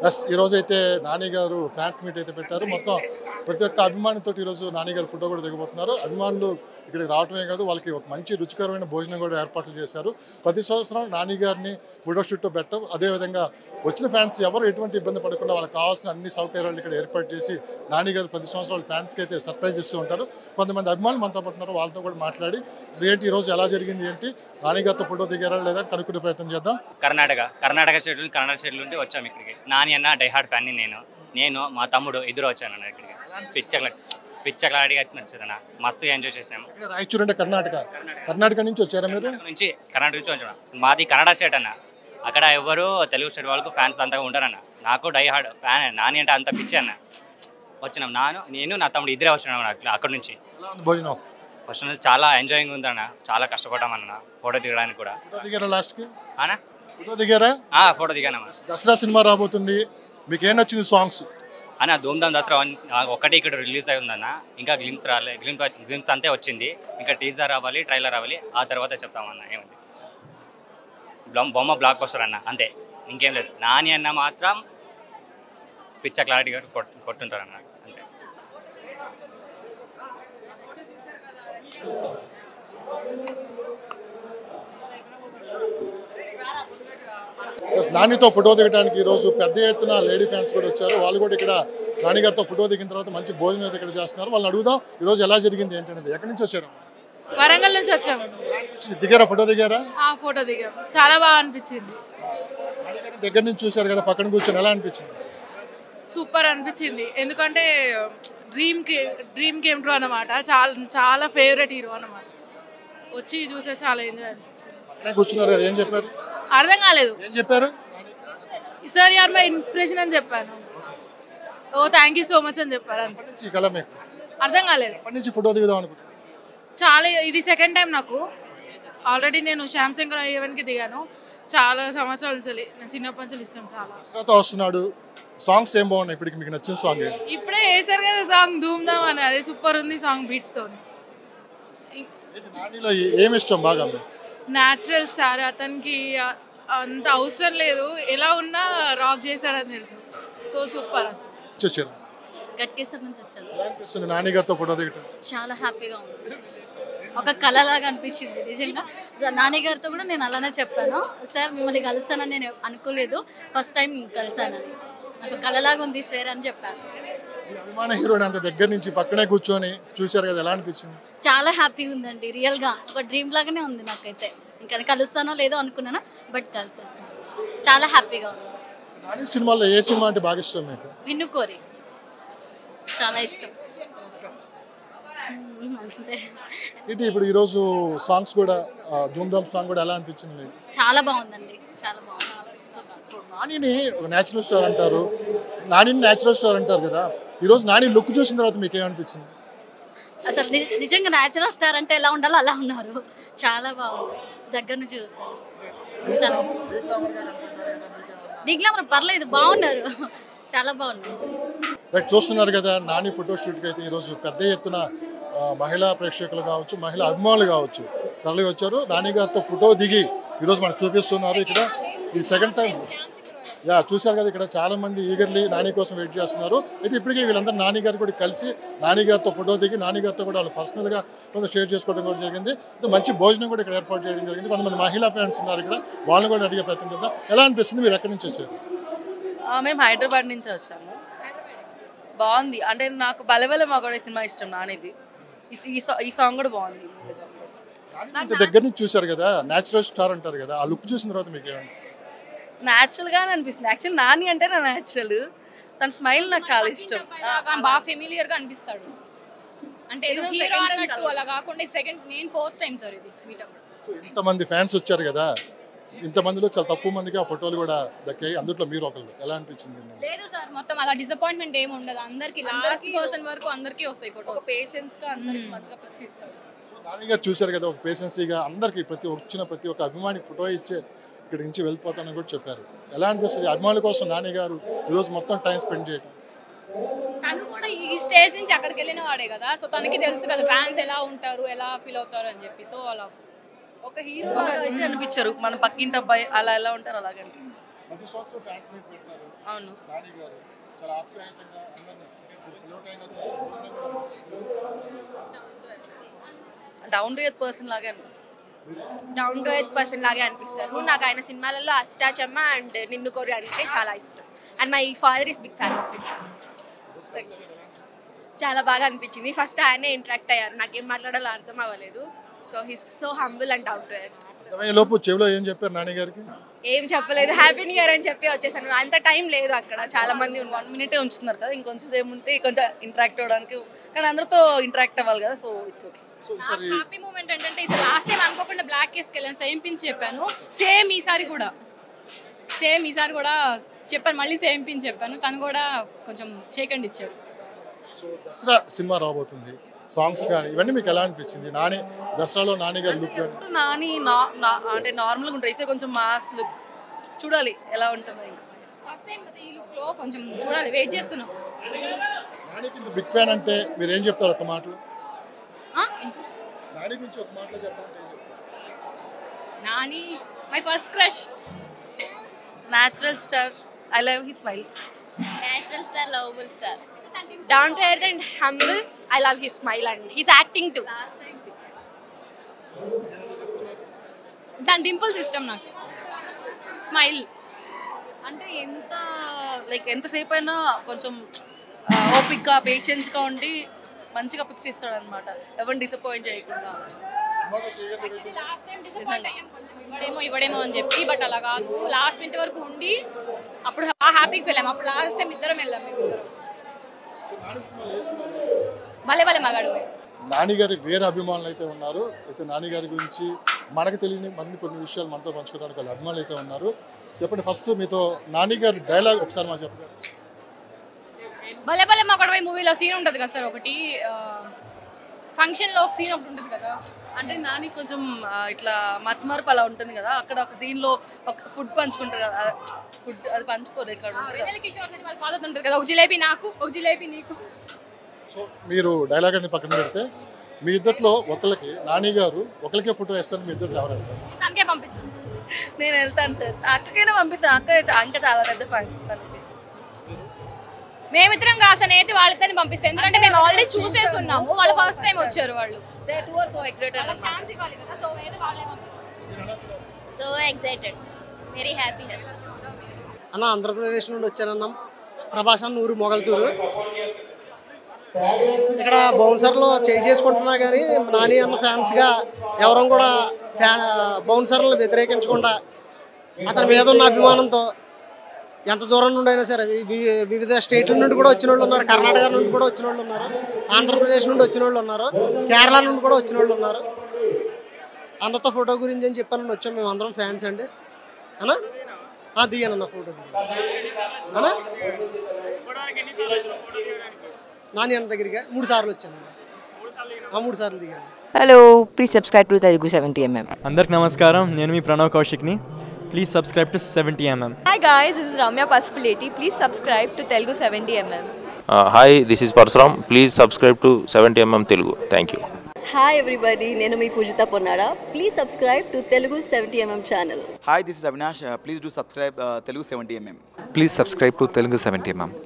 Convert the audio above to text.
Plus ఈరోజు అయితే నాని గారు ఫ్యాన్స్ మీట్ అయితే పెట్టారు మొత్తం ప్రతి ఒక్క అభిమానితో ఈరోజు నాని గారు ఫోటో కూడా దిగబోతున్నారు అభిమానులు ఇక్కడికి రావటమే కాదు వాళ్ళకి ఒక మంచి రుచికరమైన భోజనం కూడా ఏర్పాట్లు చేశారు ప్రతి సంవత్సరం నాని గారిని ఫోటో షూట్ పెట్టడం అదేవిధంగా వచ్చిన ఫ్యాన్స్ ఎవరు ఎటువంటి ఇబ్బంది పడకుండా వాళ్ళకి కావాల్సిన అన్ని సౌకర్యాలు ఇక్కడ ఏర్పాటు చేసి నాని గారు ప్రతి సంవత్సరం వాళ్ళ ఫ్యాన్స్కి అయితే సర్ప్రైజ్ ఇస్తూ ఉంటారు కొంతమంది అభిమానులు మనతో పాటు ఉన్నారు వాళ్ళతో కూడా మాట్లాడి అసలు ఏంటి ఈరోజు ఎలా జరిగింది ఏంటి నాని గారితో ఫోటో దిగారా లేదా అని కనుక్కునే ప్రయత్నం చేద్దాం కర్ణాటక కర్ణాటక స్టేట్ నుండి కన్నడ స్టేట్ నుండి వచ్చాము ఇక్కడికి నాని అన్న డైహార్డ్ ఫ్యాన్ నేను నేను మా తమ్ముడు ఇద్దరు వచ్చాను అన్న ఇక్కడికి పిచ్చకల పిచ్చకలాడిగా నచ్చిందన్న మస్తుగా ఎంజాయ్ చేసాము ఇక్కడ రాయచూర్ అంటే కర్ణాటక కర్ణాటక నుంచి వచ్చారా మీరు కర్ణాటక నుంచి కర్ణాటక నుంచి వచ్చాము మాది కన్నడ స్టేట్ అన్న అక్కడ ఎవరు తెలుగు స్టేట్ వాళ్ళకు ఫ్యాన్స్ అంతగా ఉంటారన్న నాకు డైహార్డ్ ఫ్యాన్ నాని అంటే అంత పిచ్చి అన్న వచ్చినాం నాను నేను నా తమ్ముడు ఇద్దరే వచ్చినాం అట్లా అక్కడ నుంచి ఎలా ఉంది భోజనం ఫస్ట్ నుంచి చాలా ఎంజాయింగ్ ఉందన్న చాలా కష్టపడ్డామన్న ఫోటో దిగడానికి కూడా ఫోటో దిగారా లాస్ట్కి అన్న ఫోటో దిగారా ఫోటో దిగానమ్మా దసరా సినిమా రాబోతుంది మీకు ఏం నచ్చింది సాంగ్స్ అన్న ధూమ్ధామ్ దసరా వన్ ఆ, ఒకటి ఇక్కడ రిలీజ్ అయి ఉందన్న ఇంకా గ్లిమ్స్ రాలే గ్లిమ్ గ్లిమ్స్ అంతే వచ్చింది ఇంకా టీజర్ రావాలి ట్రైలర్ రావాలి ఆ తర్వాత చెప్తామన్న ఏముంది బ్లం- బొమ్మ బ్లాక్ బస్టర్ అన్న అంతే ఇంకేం లేదు నాని అన్న మాత్రం పిచ్చ క్లారిటీగా కొట్ కొట్టుంటారన్న అంతే ప్లస్ నానితో ఫోటో దిగడానికి ఈరోజు పెద్ద ఎత్తున లేడీ ఫ్యాన్స్ కూడా వచ్చారు వాళ్ళు కూడా ఇక్కడ నాని గారితో ఫోటో దిగిన తర్వాత మంచి భోజనం అయితే ఇక్కడ చేస్తున్నారు వాళ్ళని అడుగుదాం ఈరోజు ఎలా జరిగింది ఏంటనేది ఎక్కడి నుంచి వచ్చారు వరంగల్ నుంచి వచ్చాము దిగారా ఫోటో దిగారా ఆ ఫోటో దిగాం చాలా బాగా అనిపించింది నాని గారిని దగ్గర నుంచి చూశారు కదా పక్కన కూర్చొని ఎలా అనిపించింది సూపర్ అనిపించింది ఎందుకంటే డ్రీమ్ కి డ్రీమ్ కేమ్ ట్రూ అనమాట చాలా చాలా ఫేవరెట్ హీరో అనమాట వచ్చి చూసే చాలా ఎంజాయ్ అనిపించింది పక్కనే కూర్చున్నారు కదా ఏం చెప్పారు అర్థం కాలేదు ఏం చెప్పారు సార్ యార్ మై ఇన్స్పిరేషన్ అని చెప్పాను oh thank you so much అని చెప్పారు అంతే ఎప్పటి నుంచి ఈ కళ మీకు అర్థం కాలేదు ఎప్పటి నుంచి ఫోటో దిగుదాం అనుకుంటున్నారు చాలా ఇది సెకండ్ టైం నాకు ఆల్రెడీ నేను శ్యామ్ శంకర్ ఈవెంట్కి దిగాను చాలా సంవత్సరాల నుంచి నేను చిన్నప్పటి నుంచి ఇష్టం చాలా దసరాతో వస్తున్నాడు సాంగ్స్ ఏం బాగున్నాయి ఇప్పటికి మీకు నచ్చిన సాంగ్ ఏంటి ఇప్పుడే వేసారు కదా సాంగ్ ధూమ్ ధామ్ అని అది సూపర్ ఉంది సాంగ్ బీట్స్ తోని నానిలో ఏమి ఇష్టం బాగా మీకు? న్యాచురల్ స్టార్ అతనికి అ- అంత అవసరం లేదు ఎలా ఉన్నా రాక్ చేశాడని తెలుసు సో సూపర్ అసలు నుంచి వచ్చారు గట్కేసర్ నుంచి వచ్చాను ఎలా అనిపిస్తుంది నాని గారితో ఫోటో దిగటం చాలా హ్యాపీగా ఉంది ఒక కళలాగా అనిపించింది నిజంగా జ- నాని గారితో కూడా నేను అలానే చెప్పాను సార్ మిమ్మల్ని కలుస్తానని నేను అనుకోలేదు ఫస్ట్ టైం కలిసానని నాకు కళలాగా ఉంది సార్ అని చెప్పాను మీ అభిమాన హీరోని అంత దగ్గర నుంచి పక్కనే కూర్చొని చూశారు కదా ఎలా అనిపించింది చాలా హ్యాపీగా ఉందండి రియల్గా ఒక డ్రీమ్ లాగానే ఉంది నాకైతే ఇంకా కలుస్తానో లేదో అనుకున్నాను బట్ కలిసాను చాలా హ్యాపీగా ఉంది నాని సినిమాలో ఏ సినిమా అంటే బాగా ఇష్టం మీకు నిన్ను కోరి చాలా ఇష్టం మ్మ్, అంతే ఇది ఇప్పుడు ఈరోజు సాంగ్స్ కూడా ఆ, ధూమ్ ధామ్ సాంగ్ కూడా ఎలా అనిపించింది మీకు చాలా బాగుందండి చాలా బాగుంది సూపర్ సో నానిని ఒక న్యాచురల్ స్టార్ అంటారు నానిని న్యాచురల్ స్టార్ అంటారు కదా ఈరోజు నాని లుక్ చూసిన తర్వాత మీకు ఏమనిపించింది అసలు ని- నిజంగా న్యాచురల్ స్టార్ అంటే ఎలా ఉండాలో అలా ఉన్నారు చాలా బాగుంది దగ్గర నుంచి చూస్తారు చాలా డిగ్లామర్ పర్లేదు బాగున్నారు చాలా బాగున్నారు అసలు రైట్ చూస్తున్నారు కదా నాని ఫోటో షూట్కి అయితే ఈరోజు పెద్ద ఎత్తున ఆ, మహిళా ప్రేక్షకులు కావచ్చు మహిళా అభిమానులు కావచ్చు తరలి వచ్చారు నాని గారితో ఫోటో దిగి ఈరోజు మనకు చూపిస్తున్నారు ఇక్కడ ఈ సెకండ్ టైం యా చూశారు కదా ఇక్కడ చాలా మంది ఈగర్లీ నాని కోసం వెయిట్ చేస్తున్నారు అయితే ఇప్పటికే వీళ్ళందరూ నాని గారు కూడా కలిసి నాని గారితో ఫోటో దిగి నాని గారితో కూడా వాళ్ళు పర్సనల్గా కొంత షేర్ చేసుకోవడం కూడా జరిగింది అయితే మంచి భోజనం కూడా ఇక్కడ ఏర్పాటు చేయడం జరిగింది కొంతమంది మహిళా ఫ్యాన్స్ ఉన్నారు ఇక్కడ వాళ్ళని కూడా అడిగే ప్రయత్నం చేద్దాం ఎలా అనిపిస్తుంది మీరు ఎక్కడి నుంచి వచ్చారు ఆ, మేము హైదరాబాద్ నుంచి వచ్చాము బాగుంది అంటే నాకు బలబల మగవాడే సినిమా ఇష్టం నానిది ఈ ఈ సా- ఈ సాంగ్ కూడా బాగుంది ఈ మూడు సాంగ్ ఇంత దగ్గర నుంచి చూశారు కదా న్యాచురల్ స్టార్ అంటారు కదా ఆ లుక్ చూసిన తర్వాత మీకు ఏమంటారు న్యాచురల్గానే అనిపిస్తుంది యాక్చువల్ నాని అంటే నా న్యాచురల్ తన స్మైల్ నాకు చాలా ఇష్టం కానీ బాగా ఫెమిలియర్ గా అనిపిస్తాడు అంటే ఏదో ఏదో హీరో second time అన్నట్టు కదా. అలా కాకుండా సెకండ్ నేను ఫోర్త్ టైం సార్ ఇది మీటప్ ఇంతమంది ఫ్యాన్స్ వచ్చారు కదా ఇంతమందిలో చాలా తక్కువ మందికి ఆ ఫోటోలు కూడా దక్కాయి అందులో మీరు ఒకళ్ళు ఎలా అనిపించింది లేదు సార్ మొత్తం అలా డిసప్పాయింట్మెంట్ ఏమి ఉండదు అందరికి లాస్ట్ అందరికీ పర్సన్ వరకు అందరికి వస్తాయి ఒక ఫోటోస్ పేషెన్స్గా అందరికి మంచిగా పిక్స్ ఇస్తాడు నానిగా చూశారు కదా ఒక పేషెన్సీగా అందరికి ప్రతి వచ్చిన ప్రతి ఒక్క అభిమానికి ఫోటో ఇచ్చే ఇక్కడి నుంచి వెళ్ళిపోతానని కూడా చెప్పారు ఎలా అనిపిస్తుంది అభిమానుల కోసం నాని గారు ఈరోజు మొత్తం టైం స్పెండ్ చేయడం తను కూడా ఈ స్టేజ్ నుంచి అక్కడికి వెళ్ళిన వాడే కదా సో తనకి తెలుసు కదా ఫ్యాన్స్ ఎలా ఉంటారు ఎలా ఫీల్ అవుతారు అని చెప్పి సో అలా ఒక హీరో అయితే అనిపించారు మన పక్కింటి అబ్బాయి అలా ఎలా ఉంటారు అలాగే అనిపిస్తుంది ప్రతి సంవత్సరం ఫ్యాన్స్ మీట్ పెడతారు అవును నాని గారు చాలా ఆప్యాయంగా అందరినీ పిలవటంగా భోజనం కూడా డౌన్ టు ఎర్త్ పర్సన్ లాగే అనిపిస్తుంది డౌన్ టు ఎర్త్ పర్సన్ లాగే అనిపిస్తారు నాకు ఆయన సినిమాలలో అష్టాచమ్మ అండ్ నిన్ను కోరి అంటే చాలా ఇష్టం and my father is big fan of it చాలా బాగా అనిపించింది ఫస్ట్ ఆయనే ఇంటరాక్ట్ అయ్యారు నాకేం మాట్లాడాలో అర్థం అవ్వలేదు so his so humble and down to earth అర్థమయ్యే లోపు చెవిలో ఏం చెప్పారు నాని గారికి ఏం చెప్పలేదు హ్యాపీ న్యూ ఇయర్ అని చెప్పి వచ్చేసాను అంత టైం లేదు అక్కడ చాలా మంది ఉన్నారు వన్ మినిటే ఉంచుతున్నారు కదా ఇంకొంచెం సేపు ఉంటే కొంచెం ఇంటరాక్ట్ అవ్వడానికి కానీ అందరితో ఇంటరాక్ట్ అవ్వాలి కదా సో ఇట్స్ ఓకే సో ఈసారి హ్యాపీ మూమెంట్ ఏంటంటే ఈసారి లాస్ట్ టైం అనుకోకుండా బ్లాక్ వేసుకెళ్ళాను సేమ్ పిన్స్ చెప్పాను సేమ్ ఈసారి కూడా సేమ్ ఈసారి కూడా చెప్పాను మళ్ళీ సేమ్ పిన్ చెప్పాను తను కూడా కొంచెం షేకండ్ ఇచ్చారు సో దసరా సినిమా రాబోతుంది సాంగ్స్ కానీ ఇవన్నీ మీకు ఎలా అనిపించింది నాని దసరాలో నాని గారి లుక్ కానీ ఇప్పుడు నాని నా నా- అంటే నార్మల్గా ఉంటుంది అయితే కొంచెం మాస్ లుక్ చూడాలి ఎలా ఉంటుందో ఇంకా ఫస్ట్ టైం ఈ లుక్లో కొంచెం చూడాలి వెయిట్ చేస్తున్నాం నానికి ఇంత బిగ్ ఫ్యాన్ అంటే మీరు ఏం చెప్తారు ఒక మాటలో ఆ? ఏం సార్? నాని గురించి ఒక మాటలో చెప్పాలంటే ఏం చెప్తారు Nani my first crush natural star I love he smile natural star lovable star down to earth and humble I love his smile and his acting టు దాని డింపుల్స్ ఇష్టం నాకు స్మైల్ అంటే ఎంత లైక్ ఎంతసేపు అయినా కొంచెం ఓపిక్గా పేషెన్స్గా ఉండి మంచిగా పిక్స్ ఇస్తాడు అనమాట ఎవరిని డిసప్పాయింట్ చేయకుండా సినిమాలో శ్రీగారి రేటింగ్ లాస్ట్ టైం డిసప్పాయింట్ అయ్యాం కొంచెం ఇవ్వడేమో ఇవ్వడేమో అని చెప్పి బట్ అలా కాదు లాస్ట్ మినిట్ వరకు ఉండి అప్పుడు హ్యాపీగా ఫీల్ అయ్యాం అప్పుడు లాస్ట్ టైం ఇద్దరం వెళ్ళాం మేము ఇద్దరం నాని సినిమాలో ఏ సినిమా భలే భలే మగాడు నాని గారి వేరే అభిమానులు అయితే ఉన్నారు అయితే నాని గారి గురించి మనకు తెలియని మరిన్ని కొన్ని విషయాలు మనతో పంచుకోవడానికి వాళ్ళ అభిమానులు అయితే ఉన్నారు చెప్పండి ఫస్ట్ మీతో నాని గారి డైలాగ్ ఒకసారి మా చెప్పగారు భలే భలే మగాడు మూవీలో సీన్ ఉంటుంది కదా సార్ ఒకటి ఫంక్షన్లో ఒక సీన్ ఒకటి ఉంటుంది కదా అంటే నాని కొంచెం ఆ, ఇట్లా మత్మర్పు అలా ఉంటుంది కదా అక్కడ ఒక సీన్లో ఒక ఫుడ్ పంచుకుంటారు కదా ఫుడ్ అది పంచుకోరు ఇక్కడ ఉంటుంది కదా వెన్నెల కిషోర్ అని వాళ్ళ ఫాదర్ ఉంటుంది కదా ఒక జిలేబీ నాకు ఒక జిలేబీ నీకు సో మీరు డైలాగ్ అని పక్కన పెడితే మీ ఇద్దట్లో ఒకరికి నాని గారు ఒకరికే ఫోటో వేస్తారు మీ ఇద్దరు ఎవరు వెళ్తారు తనకే పంపిస్తాను నేను వెళ్తాను సార్ అక్కకైనా పంపిస్తాను అక్క చా- ఇంకా చాలా పెద్ద ఫ్యాన్ తనకి మేమిద్దరం కాస్త నేతి వాళ్ళిద్దరిని పంపిస్తాం ఎందుకంటే మేము ఆల్రెడీ చూసేసి ఉన్నాము వాళ్ళు ఫస్ట్ టైం వచ్చారు వాళ్ళు they too are so excited chance ఇవ్వాలి కదా సో వేరే వాళ్ళే పంపిస్తాం సో ఎక్సైటెడ్ వెరీ హ్యాపీ అసలు అన్న ఆంధ్రప్రదేశ్ నుండి వచ్చానన్నాం ప్రభాస్ అన్న ఊరు మొగల్తూరు ఇక్కడ బౌన్సర్లో చేయి చేసుకుంటున్నా కానీ నాని అన్న ఫ్యాన్స్గా ఎవరం కూడా ఫ్యాన్ బౌన్సర్లను వ్యతిరేకించకుండా అతని మీద ఉన్న అభిమానంతో ఎంత దూరం నుండి అయినా సరే వి- వి- వివిధ స్టేట్ల నుండి కూడా వచ్చిన వాళ్ళు ఉన్నారు కర్ణాటక నుండి కూడా వచ్చిన వాళ్ళు ఉన్నారు ఆంధ్రప్రదేశ్ నుండి వచ్చిన వాళ్ళు ఉన్నారు కేరళ నుండి కూడా వచ్చిన వాళ్ళు ఉన్నారు అన్నతో ఫోటో గురించి అని చెప్పానని వచ్చాం మేము అందరం ఫ్యాన్స్ అండి అన్నా ఆ, దిగానన్న ఫోటో దిగాను అన్నా నాని అన్న దగ్గరికి మూడు సార్లు వచ్చాను ఆ, మూడు సార్లు దిగాను hello please subscribe to Telugu seventy MM అందరికి నమస్కారం నేను మీ ప్రణవ్ కౌశిక్ని please subscribe to seventy MM hi guys this is Ramya Pasupuleti please subscribe to Telugu seventy MM hi this is Parashuram please subscribe to seventy MM Telugu thank you hi everybody నేను మీ Pujitha Ponnada please subscribe to Telugu seventy MM channel hi this is Avinash please do subscribe Telugu seventy MM please subscribe to Telugu seventy MM